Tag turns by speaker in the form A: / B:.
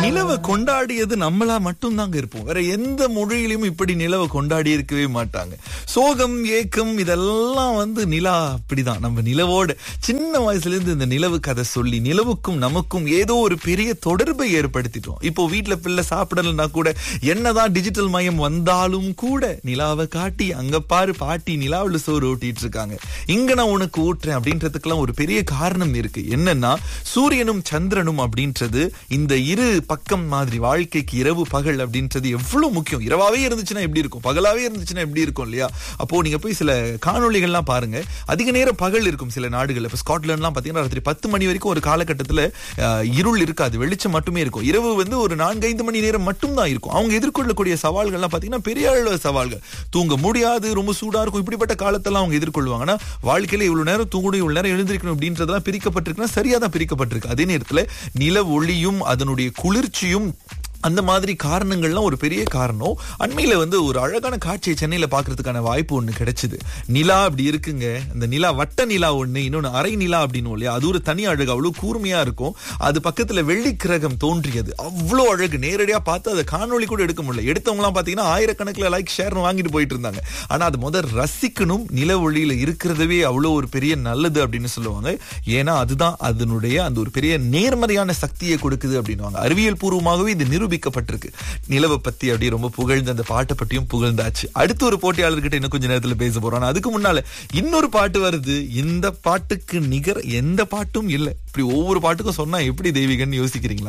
A: நிலவை கொண்டாடியது நம்மளா மட்டும் தாங்க இருப்போம் வேற எந்த மொழியிலும் இப்படி நிலவை கொண்டாடி இருக்கவே மாட்டாங்க சோகம் ஏக்கம் இதெல்லாம் வந்து நிலா அப்படிதான் நம்ம நிலவோட சின்ன வயசுல இருந்து இந்த நிலவு கதை சொல்லி நிலவுக்கும் நமக்கும் ஏதோ ஒரு பெரிய தொடர்பை ஏற்படுத்திட்டோம் இப்போ வீட்ல பிள்ளை சாப்பிடலன்னா கூட என்னதான் டிஜிட்டல் மயம் வந்தாலும் கூட நிலாவை காட்டி அங்க பாரு பாட்டி நிலாவுல சோறு ஓட்டிட்டு இருக்காங்க இங்க நான் உனக்கு ஊட்டுறேன் அப்படின்றதுக்கெல்லாம் ஒரு பெரிய காரணம் இருக்கு என்னன்னா சூரியனும் சந்திரனும் அப்படின்றது இந்த இரு பக்கம் மாதிரி வாழ்க்கைக்கு இரவு பகல் அப்படின்றது எவ்வளவு முக்கியம் இரவாவே இருந்துச்சுன்னா எப்படி இருக்கும் பகலாவே இருந்துச்சுன்னா எப்படி இருக்கும் இல்லையா அப்போ நீங்க போய் சில காணொளிகள்லாம் பாருங்க அதிக நேரம் பகல் இருக்கும் சில நாடுகள் இப்ப ஸ்காட்லாண்ட்லாம் பாத்தீங்கன்னா ராத்திரி பத்து மணி வரைக்கும் ஒரு காலகட்டத்துல அஹ், இருள் இருக்காது வெளிச்சம் மட்டுமே இருக்கும் இரவு வந்து ஒரு நான்கைந்து மணி நேரம் மட்டும் தான் இருக்கும் அவங்க எதிர்கொள்ளக்கூடிய சவால்கள்லாம் பாத்தீங்கன்னா பெரிய அளவு சவால்கள் தூங்க முடியாது ரொம்ப சூடா இருக்கும் இப்படிப்பட்ட காலத்தெல்லாம் அவங்க எதிர்கொள்வாங்க ஆனா வாழ்க்கையில இவ்வளவு நேரம் தூங்கணும் இவ்வளவு நேரம் எழுந்திருக்கணும் அப்படின்றதெல்லாம் பிரிக்கப்பட்டிருக்குன்னா சரியா தான் பிரிக்கப்பட்டிருக்கு அதே நேரத்துல நில ஒளியும் அதனுடைய குளிர்ச்சியும் அந்த மாதிரி காரணங்கள்லாம் ஒரு பெரிய காரணம் அண்மையில வந்து ஒரு அழகான காட்சியை சென்னையில பாக்குறதுக்கான வாய்ப்பு ஒண்ணு கிடைச்சது நிலா அப்படி இருக்குங்க அந்த நிலா வட்ட நிலா ஒண்ணு இன்னொன்னு அரை நிலா அப்படின்னு இல்லையா அது ஒரு தனி அழகு அவ்வளவு கூர்மையா இருக்கும் அது பக்கத்துல வெள்ளி கிரகம் தோன்றியது அவ்வளோ அழகு நேரடியா பார்த்து அதை காணொளி கூட எடுக்க முடியல எடுத்தவங்க எல்லாம் பாத்தீங்கன்னா ஆயிரக்கணக்கில் லைக் ஷேர் வாங்கிட்டு போயிட்டு இருந்தாங்க ஆனா அது முதல் ரசிக்கணும் நில ஒளியில இருக்கிறதவே அவ்வளோ ஒரு பெரிய நல்லது அப்படின்னு சொல்லுவாங்க ஏன்னா அதுதான் அதனுடைய அந்த ஒரு பெரிய நேர்மறையான சக்தியை கொடுக்குது அப்படின்னுவாங்க அறிவியல் பூர்வமாகவே இது நிரூபிக்கப்பட்டிருக்கு நிலவை பத்தி அப்படியே ரொம்ப புகழ்ந்து அந்த பாட்டை பற்றியும் புகழ்ந்தாச்சு அடுத்து ஒரு போட்டியாளர்கிட்ட இன்னும் கொஞ்ச நேரத்துல பேச போறோம் ஆனா அதுக்கு முன்னால இன்னொரு பாட்டு வருது இந்த பாட்டுக்கு நிகர் எந்த பாட்டும் இல்லை இப்படி ஒவ்வொரு பாட்டுக்கும் சொன்னா எப்படி தெய்வீகன்னு யோசிக்கிறீங்களா